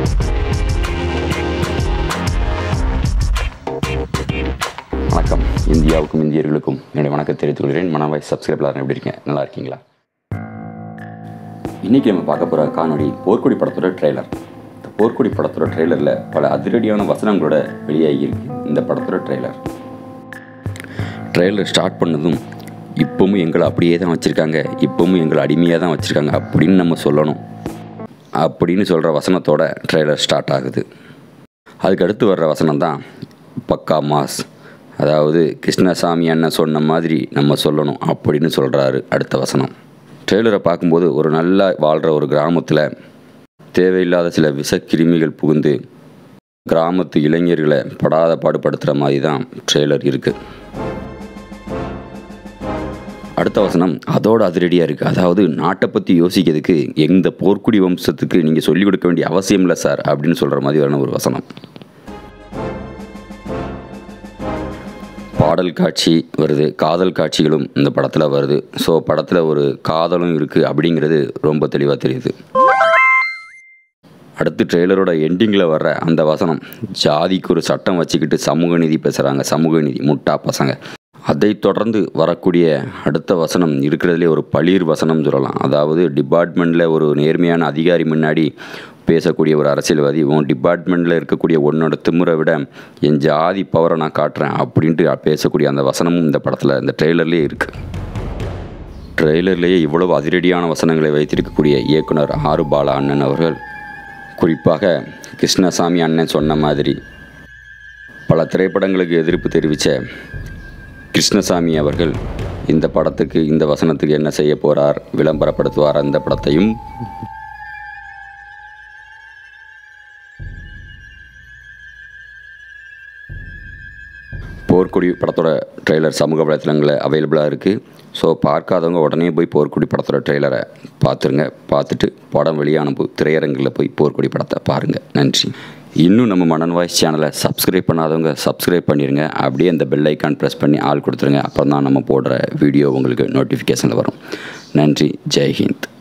வணக்கம் இந்தியாவுக்கும் இந்தியர்களுக்கும் என்னுடைய வணக்கம் தெரிவித்துக் கொள்கிறேன் மனவாய் சப்ஸ்கிரைப் எல்லாரும் எப்படி இருக்கீங்க நல்லா இருக்கீங்களா இன்றைக்கி நம்ம பார்க்க போகிற காணொளி போர்க்குடி படத்தோட ட்ரெய்லர் இந்த போர்க்குடி படத்தோட ட்ரெய்லரில் பல அதிரடியான வசனங்களோட வெளியாகி இருக்கு இந்த படத்தோட ட்ரெய்லர் ட்ரெய்லர் ஸ்டார்ட் பண்ணதும் இப்பவும் எங்களை அப்படியே தான் வச்சுருக்காங்க இப்பவும் எங்களை அடிமையாக தான் வச்சுருக்காங்க அப்படின்னு நம்ம சொல்லணும் அப்படின்னு சொல்கிற வசனத்தோட ட்ரெய்லர் ஸ்டார்ட் ஆகுது அதுக்கு அடுத்து வர்ற வசனம் தான் பக்கா மாஸ் அதாவது கிருஷ்ணசாமி அண்ணன் சொன்ன மாதிரி நம்ம சொல்லணும் அப்படின்னு சொல்கிறாரு அடுத்த வசனம் ட்ரெய்லரை பார்க்கும்போது ஒரு நல்லா வாழ்கிற ஒரு கிராமத்தில் தேவையில்லாத சில விஷக்கிருமிகள் புகுந்து கிராமத்து இளைஞர்களை படாத பாடுபடுத்துகிற மாதிரி தான் ட்ரெய்லர் இருக்குது அடுத்த வசனம் அதோட அதிரடியாக இருக்குது அதாவது நாட்டை பற்றி யோசிக்கிறதுக்கு எந்த போர்க்குடி வம்சத்துக்கு நீங்கள் சொல்லிக் கொடுக்க வேண்டிய அவசியம் இல்லை சார் அப்படின்னு சொல்கிற மாதிரியான ஒரு வசனம் பாடல் காட்சி வருது காதல் காட்சிகளும் இந்த படத்தில் வருது ஸோ படத்தில் ஒரு காதலும் இருக்குது அப்படிங்கிறது ரொம்ப தெளிவாக தெரியுது அடுத்து ட்ரெய்லரோட எண்டிங்கில் வர்ற அந்த வசனம் ஜாதிக்கு ஒரு சட்டம் வச்சுக்கிட்டு சமூக நீதி பேசுகிறாங்க சமூக நீதி முட்டா பசங்க அதை தொடர்ந்து வரக்கூடிய அடுத்த வசனம் இருக்கிறதுலே ஒரு பளிர் வசனம் சொல்லலாம் அதாவது டிபார்ட்மெண்ட்டில் ஒரு நேர்மையான அதிகாரி முன்னாடி பேசக்கூடிய ஒரு அரசியல்வாதி உன் டிபார்ட்மெண்ட்டில் இருக்கக்கூடிய உன்னோட திமுறை விட என் ஜாதி பவரை நான் காட்டுறேன் அப்படின்ட்டு பேசக்கூடிய அந்த வசனமும் இந்த படத்தில் இந்த ட்ரெய்லர்லேயே இருக்குது ட்ரெய்லர்லேயே இவ்வளவு அதிரடியான வசனங்களை வைத்திருக்கக்கூடிய இயக்குனர் ஆறு பாலா அண்ணன் அவர்கள் குறிப்பாக கிருஷ்ணசாமி அண்ணன் சொன்ன மாதிரி பல திரைப்படங்களுக்கு எதிர்ப்பு தெரிவித்த கிருஷ்ணசாமி அவர்கள் இந்த படத்துக்கு இந்த வசனத்துக்கு என்ன செய்ய போகிறார் விளம்பரப்படுத்துவார் அந்த படத்தையும் போர்க்குடி படத்தோட ட்ரெய்லர் சமூக வலைத்தளங்களில் அவைலபிளாக இருக்குது ஸோ பார்க்காதவங்க உடனே போய் போர்க்குடி படத்தோட ட்ரெய்லரை பார்த்துருங்க பார்த்துட்டு படம் வெளியான போ திரையரங்கில் போய் போர்க்குடி படத்தை பாருங்கள் நன்றி இன்னும் நம்ம மனன் வாய்ஸ் சேனலை சப்ஸ்கிரைப் பண்ணாதவங்க சப்ஸ்கிரைப் பண்ணிடுங்க அப்படியே அந்த பெல் ஐக்கான் ப்ரெஸ் பண்ணி ஆள் கொடுத்துருங்க அப்போ தான் நம்ம போடுற வீடியோ உங்களுக்கு நோட்டிஃபிகேஷனில் வரும் நன்றி ஜெய்ஹிந்த்